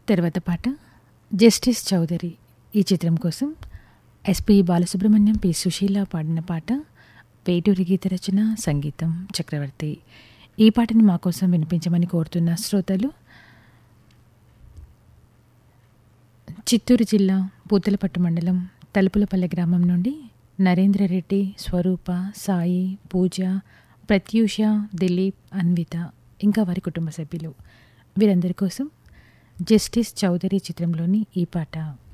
తర్వాత పాట జస్టిస్ చౌదరి ఈ చిత్రం కోసం ఎస్పి బాలసుబ్రహ్మణ్యం పి సుశీల పాడిన పాట వేటూరి గీత రచన సంగీతం చక్రవర్తి ఈ పాటని మా కోసం వినిపించమని కోరుతున్న శ్రోతలు చిత్తూరు జిల్లా పూతలపట్టు మండలం తలుపులపల్లె గ్రామం నుండి నరేంద్రరెడ్డి స్వరూప సాయి పూజ ప్రత్యూష దిలీప్ అన్విత ఇంకా వారి కుటుంబ సభ్యులు వీరందరి కోసం జస్టిస్ చౌదరి చిత్రంలోని ఈ పాట